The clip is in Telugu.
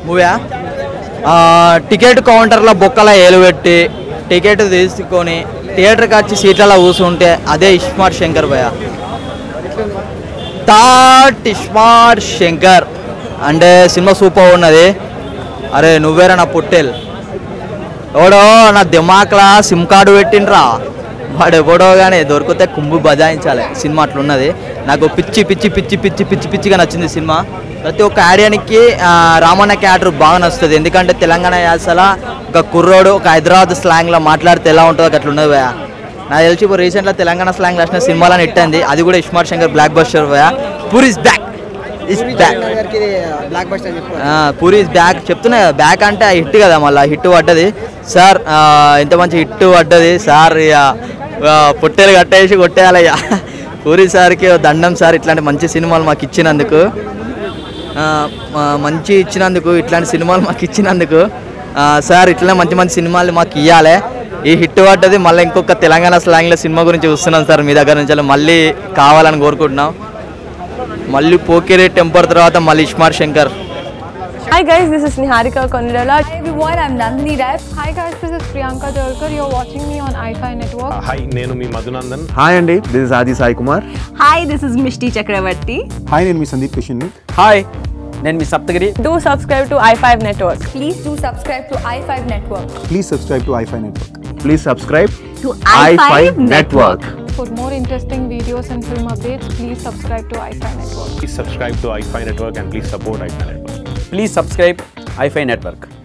మూవీ టికెట్ కౌంటర్లో బొక్కల ఏలు పెట్టి టికెట్ తీసుకొని థియేటర్కి వచ్చి సీట్లలో కూర్చుంటే అదే ఇస్మార్ట్ శంకర్ భయ థాట్ ఇస్మార్ట్ శంకర్ అంటే సినిమా సూపర్ ఉన్నది అరే నువ్వేరా నా పుట్టేల్ ఎవడో నా దిమాక్లా సిమ్ కార్డు పెట్టిండ్రా వాడు ఎవడో కానీ దొరికితే కుంభు బజాయించాలి సినిమా అట్లున్నది నాకు పిచ్చి పిచ్చి పిచ్చి పిచ్చి పిచ్చి పిచ్చిగా నచ్చింది సినిమా ప్రతి ఒక్క ఆడియన్కి ఆ, రామన్న క్యారెక్టర్ బాగా నచ్చుతుంది ఎందుకంటే తెలంగాణ యాసల ఒక కుర్రోడు ఒక హైదరాబాద్ స్లాంగ్లో మాట్లాడితే ఎలా ఉంటుందో అట్లా ఉన్నది భయ నాకు తెలిసి ఇప్పుడు రీసెంట్గా తెలంగాణ స్లాంగ్ రాసిన సినిమాలను ఇట్టండి అది కూడా ఇస్మార్ట్ శంకర్ బ్లాక్ బస్టర్ భయ పూర్ is back is back blockbuster చెప్పు పూరి బ్యాక్ చెప్తున్నా కదా బ్యాక్ అంటే ఆ హిట్ కదా మళ్ళీ హిట్ పడ్డది సార్ ఆ, ఇంత మంచి హిట్ పడ్డది సార్ ఇక ఆ, పొట్టేలు కట్టేసి కొట్టేయాలయ్యా పూరి సార్కి దండం సార్ ఇట్లాంటి మంచి సినిమాలు మాకు ఇచ్చినందుకు ఆ, ఆ, మంచి ఇచ్చినందుకు ఇట్లాంటి సినిమాలు మాకు ఇచ్చినందుకు ఆ, సార్ ఇట్లనే మంచి మంచి సినిమాలు మాకు ఇవ్వాలి ఈ హిట్ పడ్డది మళ్ళీ ఇంకొక తెలంగాణ స్లాంగ్లో సినిమా గురించి చూస్తున్నాం సార్ మీ దగ్గర నుంచి మళ్ళీ కావాలని కోరుకుంటున్నాం మళ్ళీ పోకిరి టెంపర్ తర్వాత మళ్ళీ ismart Shankar Hi guys, this is Niharika Konirala. Hi everyone, I'm Nandini Rai. Hi guys, this is Priyanka Jalkar. You're watching me on iFi Network. Hi నేను మీ మధునందన్ హాయ్ అండి this is Adi Sai Kumar Hi, this is Mishti Chakravarti. Hi నేను మీ సందీప్ కిషన్ హాయ్ నేను మీ Saptagiri Do subscribe to i5 Network. Please do subscribe to i5 Network. Please subscribe to iFi network please subscribe To i5 i5 network. For more interesting videos and film updates, please subscribe to iFi Network. Please subscribe to iFi network and please support iFi network please subscribe iFi network